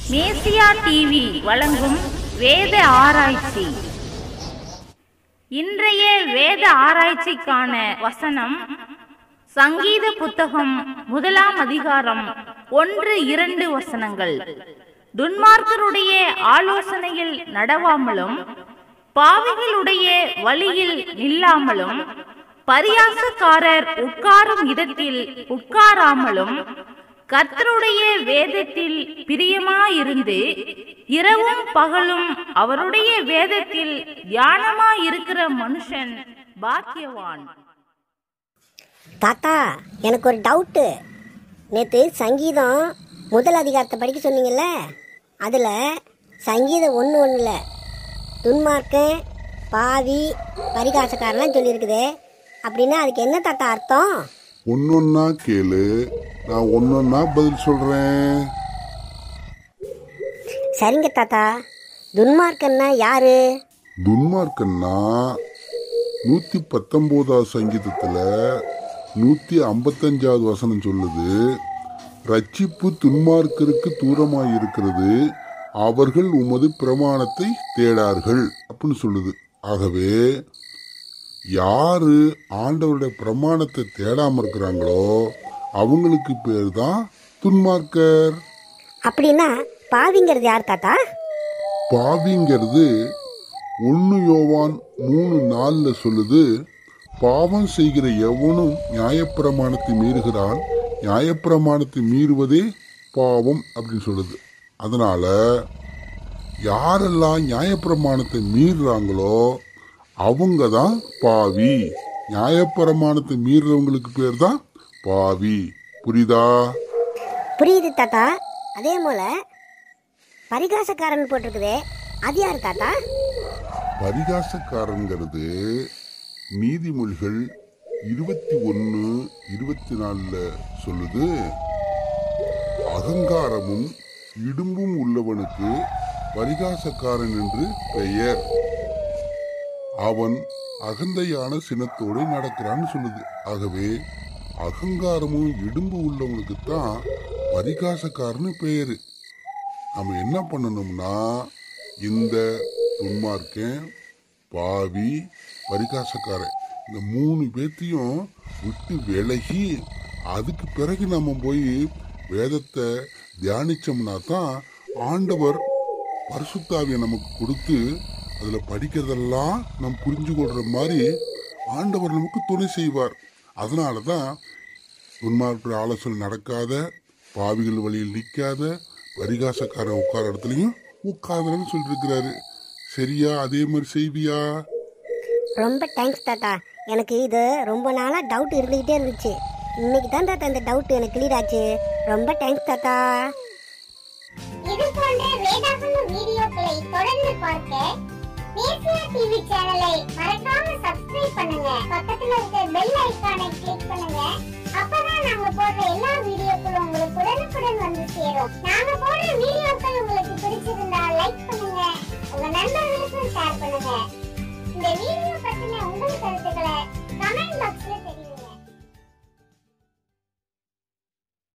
மேசியா TV வழங்கும் வேத ஆராய்ச்சி இன்றைய வேத ஆராய்ச்சிக்கான வசனம் சங்கீத புத்தகம் முதலாம் அதிகாரம் ஒன்று இரண்டு வசனங்கள் துன்மார்க்கருடைய ஆலோசனையில் நடவாமலும் பாவிகளுடைய வழியில் நில்லாமலும் பரியாசக்காரர் உட்காரும் இடத்தில் உட்காராமலும் கர்த்தருடைய வேதத்தில் பிரியமாயிருந்து இரவும் பகலும் அவருடைய வேதத்தில் தியானமாயிருக்கிற மனுஷன் பாக்கியவான் தாத்தா எனக்கு ஒரு டவுட்டு நேற்று சங்கீதம் முதல் அதிகாரத்தை படிக்க சொன்னீங்கல்ல அதில் சங்கீதம் ஒன்று ஒன்றில் துன்மார்க்கன் பாவி பரிகாசக்காரன்லாம் சொல்லியிருக்குது அப்படின்னா அதுக்கு என்ன தாத்தா அர்த்தம் ஒன்னொன்னா கேளு நான் ஒன்னொன்னா பதில் சொல்றேன் சரிங்க தாத்தா துன்மார்க்கன்னா யாரு துன்மார்க்கன்னா நூத்தி பத்தொன்பதாவது சங்கீதத்துல நூத்தி ஐம்பத்தஞ்சாவது வசனம் சொல்லுது ரட்சிப்பு துன்மார்க்கருக்கு தூரமாய் இருக்கிறது அவர்கள் உமது பிரமாணத்தை தேடார்கள் அப்படின்னு சொல்லுது ஆகவே யாரு ஆண்டவருடைய பிரமாணத்தை தேடாம இருக்கிறாங்களோ அவங்களுக்கு பேர் தான் துன்மார்க்கர் அப்படின்னா பாவிங்கிறது யார் தாத்தா பாவிங்கிறது ஒன்று யோவான் மூணு நாலில் சொல்லுது பாவம் செய்கிற எவனும் நியாயப்பிரமாணத்தை மீறுகிறான் நியாயப்பிரமாணத்தை மீறுவதே பாவம் அப்படின்னு சொல்லுது அதனால யாரெல்லாம் நியாயப்பிரமாணத்தை மீறுறாங்களோ அவங்க தான் பாவி நியாயப்பிரமாணத்தை மீறுறவங்களுக்கு பேர் தான் பாவி புரியுதா புரியுது தாத்தா அதே போல பரிகாசக்காரன் போட்டிருக்குதே அது யார் தாத்தா பரிகாசக்காரங்கிறது நீதிமொழிகள் இருபத்தி ஒன்று இருபத்தி நாலில் சொல்லுது அகங்காரமும் இடும்பும் உள்ளவனுக்கு பரிகாசக்காரன் என்று பெயர் அவன் அகந்தையான சினத்தோடு நடக்கிறான்னு சொல்லுது ஆகவே அகங்காரமும் இடும்பு உள்ளவனுக்கு தான் பரிகாசக்காரன்னு பெயரு நம்ம என்ன பண்ணணும்னா இந்த துன்மார்க்கன் பாவி பரிகாசக்காரன் இந்த மூணு பேர்த்தையும் விட்டு விலகி அதுக்கு பிறகு நம்ம போய் வேதத்தை தியானிச்சோம்னா தான் ஆண்டவர் பரிசுத்தாவியை நமக்கு கொடுத்து அதில் படிக்கிறதெல்லாம் நம்ம புரிஞ்சு கொள்கிற மாதிரி ஆண்டவர் நமக்கு துணை செய்வார் அதனால தான் துன்மார்க்கிற ஆலோசனை நடக்காத பாவிகள் வழியில் நிற்காத பரிகாசக்காரன் உட்கார இடத்துலையும் உட்காதுன்னு சொல்லியிருக்கிறாரு சரியா அதே மாதிரி செய்வியா ரொம்ப தேங்க்ஸ் தாத்தா எனக்கு இது ரொம்ப நாளாக டவுட் இருந்துக்கிட்டே இருந்துச்சு இன்னைக்கு தான் தாத்தா இந்த டவுட் எனக்கு கிளியர் ஆச்சு ரொம்ப தேங்க்ஸ் தாத்தா இது போன்ற வேதாகம வீடியோக்களை தொடர்ந்து பார்க்க மேசியா டிவி சேனலை மறக்காம சப்ஸ்கிரைப் பண்ணுங்க பக்கத்துல இருக்க பெல் ஐகானை கிளிக் பண்ணுங்க அப்பதான் நாங்க போடுற எல்லா வீடியோக்களும் உங்களுக்கு உடனுக்குடன் வந்து சேரும் நாங்க போடுற வீடியோக்கள் உங்களுக்கு பிடிச்சிருந்தா லைக் பண்ணுங்க உங்க நண்பர்களுக்கும் ஷேர் பண்ணுங்க இந்த வீடியோ பத்தின உங்கள் கருத்துக்களை கமெண்ட் பாக்ஸ்ல